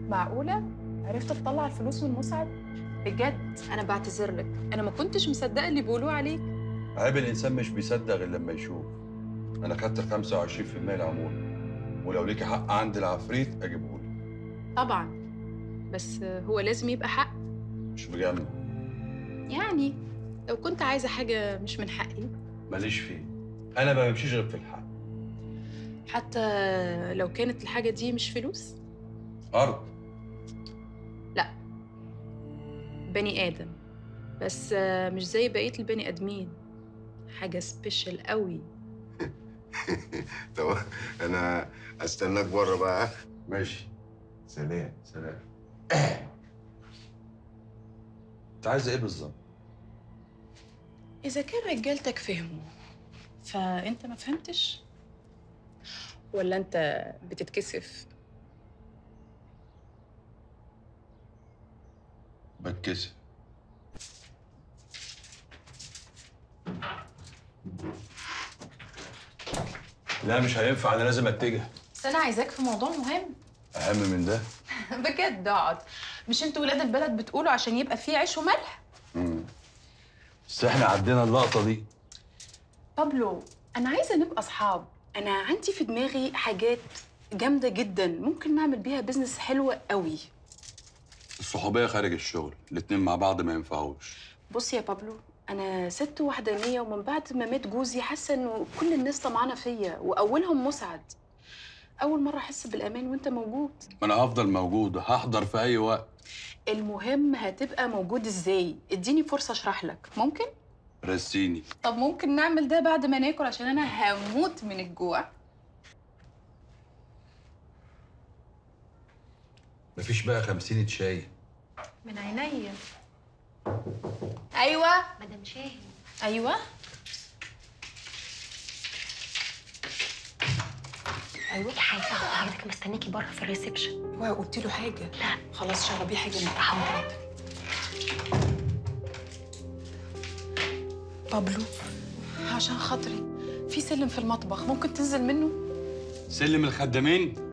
معقولة؟ عرفت تطلع الفلوس من مسعد؟ بجد أنا بعتذر لك أنا ما كنتش مصدقة اللي بيقولوه عليك عيب الانسان مش بيصدق غير لما يشوف انا خدت ال 25% العموله ولو ليكي حق عند العفريت اجيبه لك طبعا بس هو لازم يبقى حق مش بجمع يعني لو كنت عايزة حاجة مش من حقي ماليش فيه انا ما بمشيش غير في الحق حتى لو كانت الحاجة دي مش فلوس ارض بني آدم بس آه، مش زي بقية البني آدمين حاجة سبيشال قوي طب انا استناك بره بقى ماشي سلام سلام انت عايزه ايه بالظبط إذا كان رجالتك فهموا فأنت ما فهمتش ولا أنت بتتكسف بتكسف لا مش هينفع انا لازم اتجه بس أنا عايزاك في موضوع مهم اهم من ده بجد اقعد مش انتوا ولاد البلد بتقولوا عشان يبقى فيه عيش وملح مم. بس احنا عدينا اللقطه دي بابلو انا عايزه نبقى اصحاب انا عندي في دماغي حاجات جامده جدا ممكن نعمل بيها بيزنس حلوه قوي الصحوبيه خارج الشغل الاتنين مع بعض ما ينفعوش بص يا بابلو انا ست وحدانيه ومن بعد ما مات جوزي حاسه انه كل الناس طمعانه فيا واولهم مسعد اول مره احس بالامان وانت موجود ما انا هفضل موجود هحضر في اي وقت المهم هتبقى موجود ازاي اديني فرصه اشرح لك ممكن رسيني طب ممكن نعمل ده بعد ما ناكل عشان انا هموت من الجوع مفيش بقى خمسين شاي من عينيا ايوه مدام شاهد ايوه ايوه في حاجه حضرتك مستنيكي بره في الريسبشن وقلت له حاجه لا خلاص شربيه حاجه من حاضر بابلو عشان خاطري في سلم في المطبخ ممكن تنزل منه سلم الخدامين